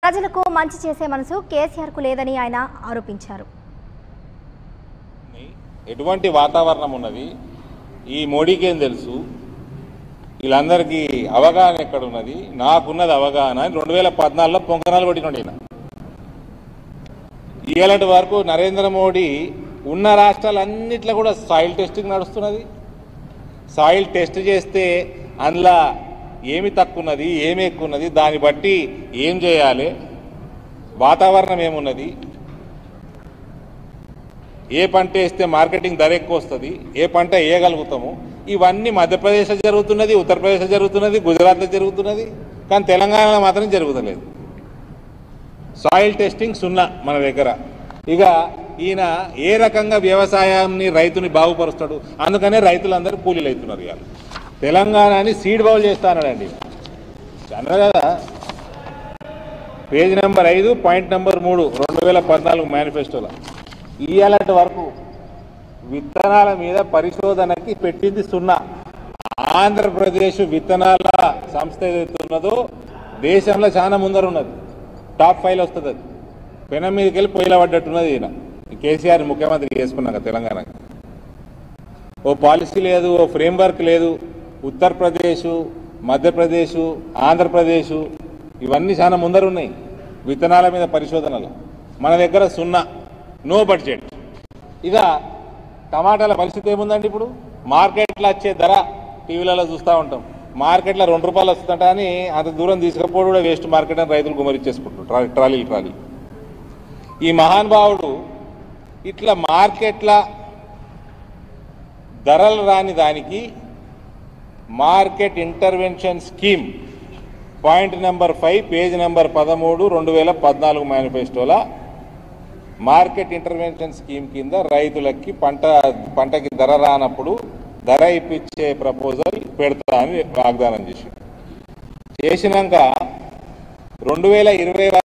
ప్రజలకు మంచి చేసే మనసు కేసీఆర్కు లేదని ఆయన ఆరోపించారు ఎటువంటి వాతావరణం ఉన్నది ఈ మోడీకి ఏం తెలుసు వీళ్ళందరికీ అవగాహన ఎక్కడ ఉన్నది నాకున్నది అవగాహన అని రెండు వేల పద్నాలుగులో పొంకనాలు కొట్టినండి ఈయన ఇలాంటి వరకు నరేంద్ర మోడీ ఉన్న రాష్ట్రాలన్నిట్లో కూడా సాయిల్ టెస్టింగ్ నడుస్తున్నది సాయిల్ టెస్ట్ చేస్తే అందులో ఏమి తక్కువ ఉన్నది ఏమి ఎక్కువ ఉన్నది దాన్ని బట్టి ఏం చేయాలి వాతావరణం ఏమున్నది ఏ పంట వేస్తే మార్కెటింగ్ ధర ఎక్కువ వస్తుంది ఏ పంట వేయగలుగుతాము ఇవన్నీ మధ్యప్రదేశ్లో జరుగుతున్నది ఉత్తరప్రదేశ్లో జరుగుతున్నది గుజరాత్లో జరుగుతున్నది కానీ తెలంగాణలో మాత్రం జరుగుతలేదు సాయిల్ టెస్టింగ్ సున్నా మన దగ్గర ఇక ఈయన ఏ రకంగా వ్యవసాయాన్ని రైతుని బాగుపరుస్తాడు అందుకనే రైతులందరూ కూలీలు అవుతున్నారు ఇవాళ తెలంగాణని సీడ్ బౌల్ చేస్తానండి అన్నారు కదా పేజ్ నెంబర్ ఐదు పాయింట్ నెంబర్ మూడు రెండు వేల పద్నాలుగు మేనిఫెస్టోలో ఇయ్యాలటి వరకు విత్తనాల మీద పరిశోధనకి పెట్టింది సున్నా ఆంధ్రప్రదేశ్ విత్తనాల సంస్థ ఏదైతే ఉన్నదో దేశంలో చాలా ముందర ఉన్నది టాప్ ఫైవ్ వస్తుంది అది పెనం మీదకి వెళ్ళి పొయ్యిల పడ్డట్టున్నది ఈయన ఈ కేసీఆర్ ముఖ్యమంత్రి చేసుకున్నాక తెలంగాణకి ఓ పాలసీ లేదు ఓ ఫ్రేమ్వర్క్ లేదు ఉత్తరప్రదేశ్ మధ్యప్రదేశ్ ఆంధ్రప్రదేశ్ ఇవన్నీ చాలా ముందర ఉన్నాయి విత్తనాల మీద పరిశోధనలు మన దగ్గర సున్నా నో బడ్జెట్ ఇక టమాటాల పరిస్థితి ఏముందండి ఇప్పుడు మార్కెట్లో వచ్చే ధర టీవీలలో చూస్తూ ఉంటాం మార్కెట్లో రెండు రూపాయలు వస్తుందట అని అంత దూరం తీసుకపోవడం కూడా వేస్ట్ మార్కెట్ అని రైతులు గుమరిచ్చేసుకుంటారు ట్రా ట్రాలీ ట్రాలీ ఈ మహానుభావుడు ఇట్లా మార్కెట్ల ధరలు రాని దానికి market intervention scheme point number five page number పదమూడు రెండు వేల పద్నాలుగు మేనిఫెస్టోలో మార్కెట్ ఇంటర్వెన్షన్ స్కీమ్ కింద రైతులకి పంట పంటకి ధర రానప్పుడు ధర ఇప్పించే ప్రపోజల్ పెడతా అని వాగ్దానం చేసి చేసినాక రెండు వేల ఇరవై